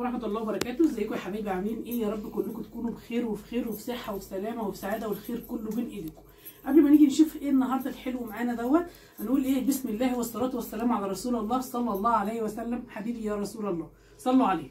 ورحمه الله وبركاته ازيكم يا حبايبي عاملين ايه يا رب كلكم تكونوا بخير وفي خير وفي صحه وفي سلامه وفي سعاده والخير كله بين ايديكم قبل ما نيجي نشوف ايه النهارده الحلو معانا دوت هنقول ايه بسم الله والصلاه والسلام على رسول الله صلى الله عليه وسلم حبيبي يا رسول الله صلوا عليه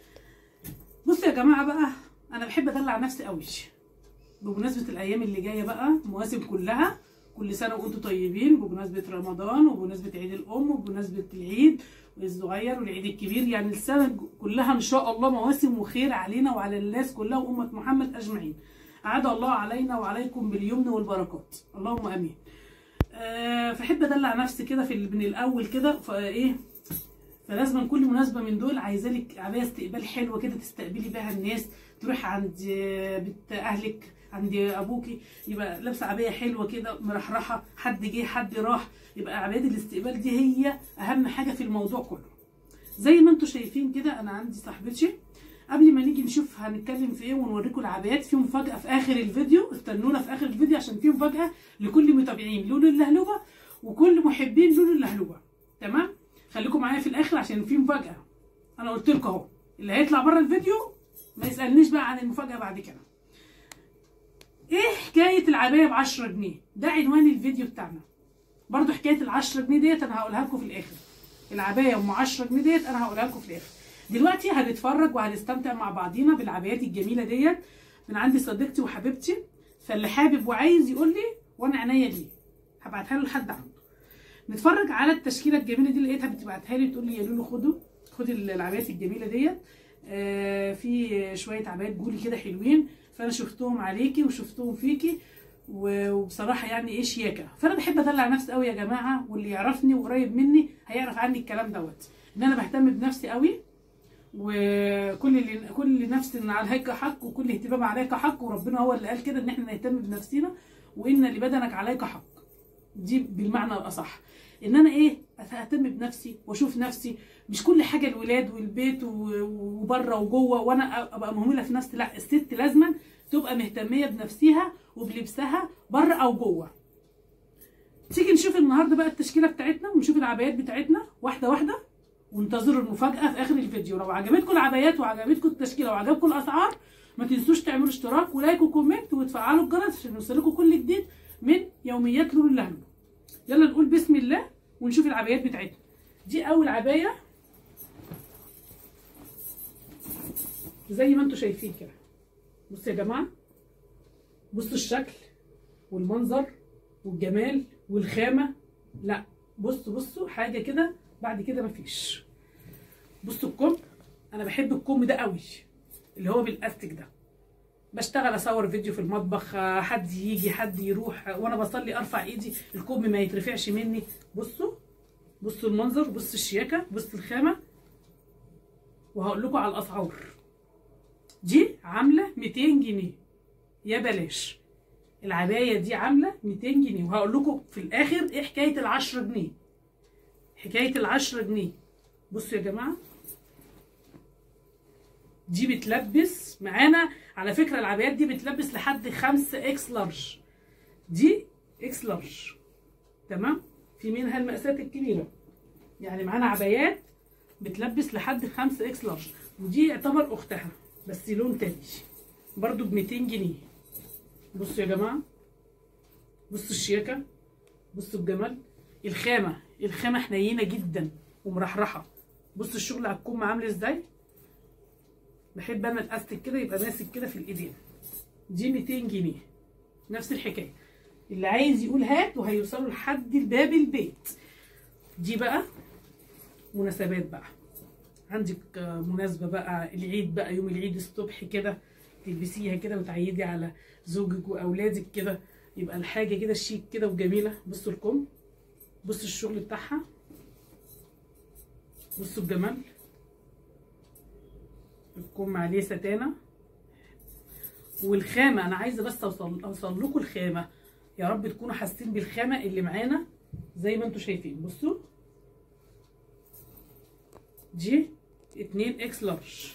بصوا يا جماعه بقى انا بحب ادلع نفسي قوي بمناسبه الايام اللي جايه بقى مواسم كلها كل سنه وانتم طيبين بمناسبه رمضان وبمناسبه عيد الام وبمناسبه العيد الصغير والعيد الكبير يعني السنه كلها ان شاء الله مواسم وخير علينا وعلى الناس كلها وامه محمد اجمعين اعاد الله علينا وعليكم باليمن والبركات اللهم امين أه فحب ادلع نفسي كده في من الاول كده فايه فلازم كل مناسبه من دول عايزه لك عبايه استقبال حلوه كده تستقبلي بيها الناس تروحي عند بيت اهلك عند ابوكي يبقى لابسه عبايه حلوه كده مرحرحه حد جه حد راح يبقى عبايه الاستقبال دي هي اهم حاجه في الموضوع كله زي ما انتم شايفين كده انا عندي صاحبتي قبل ما نيجي نشوف هنتكلم في ايه ونوريكم العبايات في مفاجاه في اخر الفيديو استنونا في اخر الفيديو عشان في مفاجاه لكل متابعين لولو اللهلوبه وكل محبين لولو اللهلوبه تمام خليكم معايا في الاخر عشان في مفاجاه انا قلت لكم اهو اللي هيطلع بره الفيديو ما يسالنيش بقى عن المفاجاه بعد كده ايه حكايه العبايه ب 10 جنيه ده عنوان الفيديو بتاعنا برضو حكايه ال 10 جنيه ديت انا هقولها لكم في الاخر العبايه ام 10 جنيه ديت انا هقولها لكم في الاخر دلوقتي هنتفرج وهنستمتع مع بعضينا بالعبايات الجميله ديت من عندي صديقتي وحبيبتي فاللي حابب وعايز يقول لي وانا عينيا ليه هبعتها له لحد عنده نتفرج على التشكيله الجميله دي لقيتها بتبعتها لي تقول لي يا لولو خدوا خدي العبايات الجميله ديت آه في شويه عبايات جولي كده حلوين فانا شفتهم عليكي وشفتهم فيكي وبصراحه يعني ايه شياكه فانا بحب ادلع نفسي قوي يا جماعه واللي يعرفني وقريب مني هيعرف عني الكلام دوت ان انا بهتم بنفسي قوي وكل اللي كل نفس عليك حق وكل اهتمام عليك حق وربنا هو اللي قال كده ان احنا نهتم بنفسنا وان لبدنك عليك حق دي بالمعنى الاصح ان انا ايه اهتم بنفسي واشوف نفسي مش كل حاجه الولاد والبيت وبره وجوه وانا ابقى مهمله في نفسي لا الست لازما تبقى مهتميه بنفسها وبلبسها بره او جوه تيجي نشوف النهارده بقى التشكيله بتاعتنا ونشوف العبايات بتاعتنا واحده واحده وانتظروا المفاجاه في اخر الفيديو لو عجبتكم العبايات وعجبتكم التشكيله وعجبكم الاسعار ما تنسوش تعملوا اشتراك ولايك وكومنت وتفعلوا الجرس عشان يوصلكم كل جديد من يوميات لولو اللهلوبه يلا نقول بسم الله ونشوف العبايات بتاعتنا دي اول عبايه زي ما انتم شايفين كده بصوا يا جماعه بصوا الشكل والمنظر والجمال والخامه لا بصوا بصوا حاجه كده بعد كده مفيش بصوا الكم انا بحب الكم ده قوي اللي هو بالاستيك ده بشتغل اصور فيديو في المطبخ حد يجي حد يروح وانا بصلي ارفع ايدي الكم ما يترفعش مني بصوا بصوا المنظر بصوا الشياكه بصوا الخامه وهقول لكم على الاسعار دي عامله 200 جنيه يا بلاش العبايه دي عامله 200 جنيه وهقول لكم في الاخر ايه حكايه ال 10 جنيه حكايه ال 10 جنيه بصوا يا جماعه دي بتلبس معانا على فكره العبايات دي بتلبس لحد 5 اكس لارج دي اكس لارج تمام في منها المقاسات الكبيره يعني معانا عبايات بتلبس لحد 5 اكس لارج ودي يعتبر اختها بس لون تاني برضو ب 200 جنيه بصوا يا جماعه بصوا الشياكه بصوا الجمال الخامه الخامه حنينه جدا ومرحرحه بصوا الشغل على الكم عامل ازاي بحب انا الاستك كده يبقى ماسك كده في الايدين دي 200 جنيه نفس الحكايه اللي عايز يقول هات وهيوصلوا لحد باب البيت دي بقى مناسبات بقى عندك مناسبه بقى العيد بقى يوم العيد الصبح كده تلبسيها كده وتعيدي على زوجك واولادك كده يبقى الحاجه كده شيك كده وجميله بصوا الكم بصوا الشغل بتاعها بصوا الجمال الكم عليه ستانه والخامه انا عايزه بس اوصل اوصل لكم الخامه يا رب تكونوا حاسين بالخامه اللي معانا زي ما انتم شايفين بصوا دي 2 اكس لارج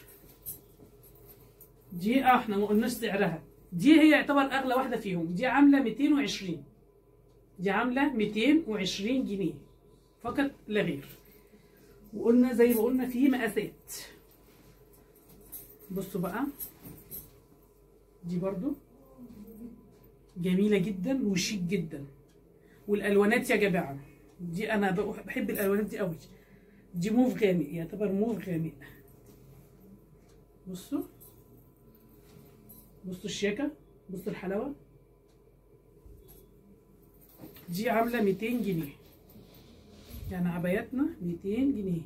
دي اه احنا ما قلناش سعرها دي هي يعتبر اغلى واحده فيهم دي عامله 220 دي عامله 220 جنيه فقط لا غير وقلنا زي ما قلنا في مقاسات بصوا بقى دي برضو جميلة جدا وشيك جدا والالوانات يا جماعة دي انا بحب الالوانات دي قوي دي موف غامق يعتبر موف غامق بصوا بصوا الشياكة بصوا الحلاوة دي عاملة 200 جنيه يعني عباياتنا 200 جنيه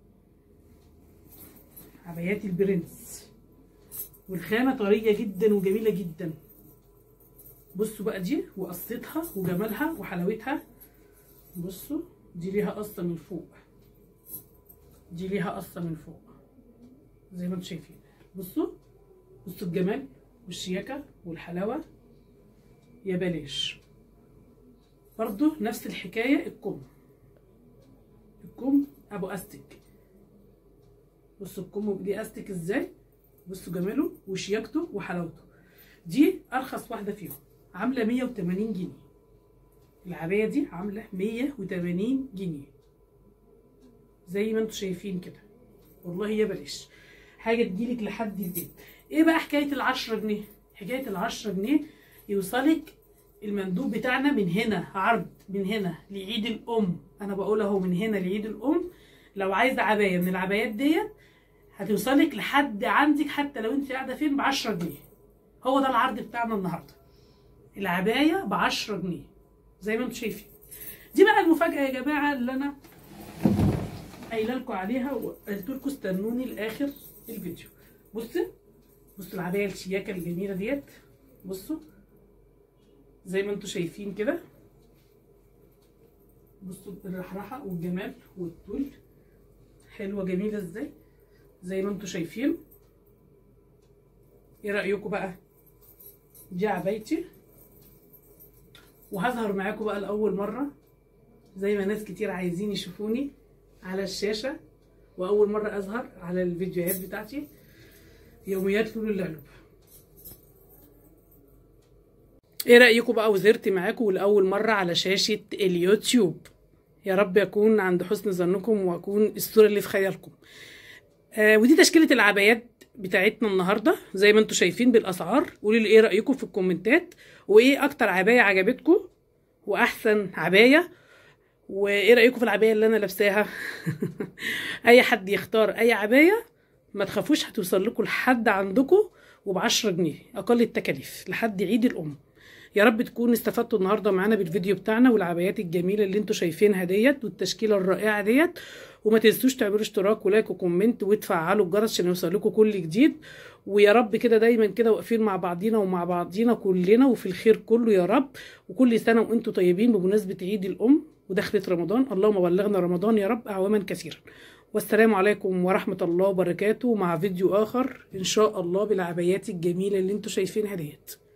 عبايات البرنس والخامة طرية جدا وجميلة جدا بصوا بقى دي وقصتها وجمالها وحلاوتها بصوا دي ليها قصة من فوق دي ليها قصة من فوق زي ما انتم شايفين بصوا بصوا الجمال والشياكة والحلاوة يا بلاش برضو نفس الحكاية الكم الكم ابو استك بصوا الكم دي استك ازاي بصوا جماله وشياكته وحلاوته دي ارخص واحدة فيهم عاملة 180 جنيه العباية دي عاملة 180 جنيه زي ما انتم شايفين كده والله يا بلاش حاجة تجيلك لحد البيت ايه بقى حكاية العشرة جنيه حكاية العشرة جنيه يوصلك المندوب بتاعنا من هنا عرض من هنا لعيد الام انا بقول اهو من هنا لعيد الام لو عايزه عبايه من العبايات ديت هتوصلك لحد عندك حتى لو انت قاعده فين ب 10 جنيه هو ده العرض بتاعنا النهارده العبايه ب 10 جنيه زي ما انتم شايفين دي بقى المفاجاه يا جماعه اللي انا قايله لكم عليها وقلت لكم استنوني لاخر الفيديو بصوا بصوا العبايه الشياكه الجميله ديت بصوا زي ما انتم شايفين كده بصوا الرحرحه والجمال والطول حلوه جميله ازاي زي ما انتم شايفين ايه رايكم بقى دي عبايتي وهظهر معاكم بقى لاول مره زي ما ناس كتير عايزين يشوفوني على الشاشه واول مره اظهر على الفيديوهات بتاعتي يوميات لولو العلوب ايه رايكم بقى وزرت معاكم لاول مره على شاشه اليوتيوب يا رب يكون عند حسن ظنكم واكون الصوره اللي في خيالكم آه ودي تشكيله العبايات بتاعتنا النهارده زي ما انتم شايفين بالاسعار قولوا لي ايه رايكم في الكومنتات وايه اكتر عبايه عجبتكم واحسن عبايه وايه رايكم في العبايه اللي انا لابساها اي حد يختار اي عبايه ما تخافوش هتوصل لكم لحد عندكم وب10 جنيه اقل التكاليف لحد عيد الام يا رب تكونوا استفدتوا النهارده معانا بالفيديو بتاعنا والعبايات الجميله اللي انتوا شايفينها ديت والتشكيله الرائعه ديت وما تنسوش تعملوا اشتراك ولايك وكومنت وتفعلوا الجرس عشان يوصل لكم كل جديد ويا رب كده دايما كده واقفين مع بعضينا ومع بعضينا كلنا وفي الخير كله يا رب وكل سنه وانتم طيبين بمناسبه عيد الام ودخلت رمضان اللهم بلغنا رمضان يا رب اعواما كثيرا والسلام عليكم ورحمه الله وبركاته مع فيديو اخر ان شاء الله بالعبايات الجميله اللي انتم شايفينها ديت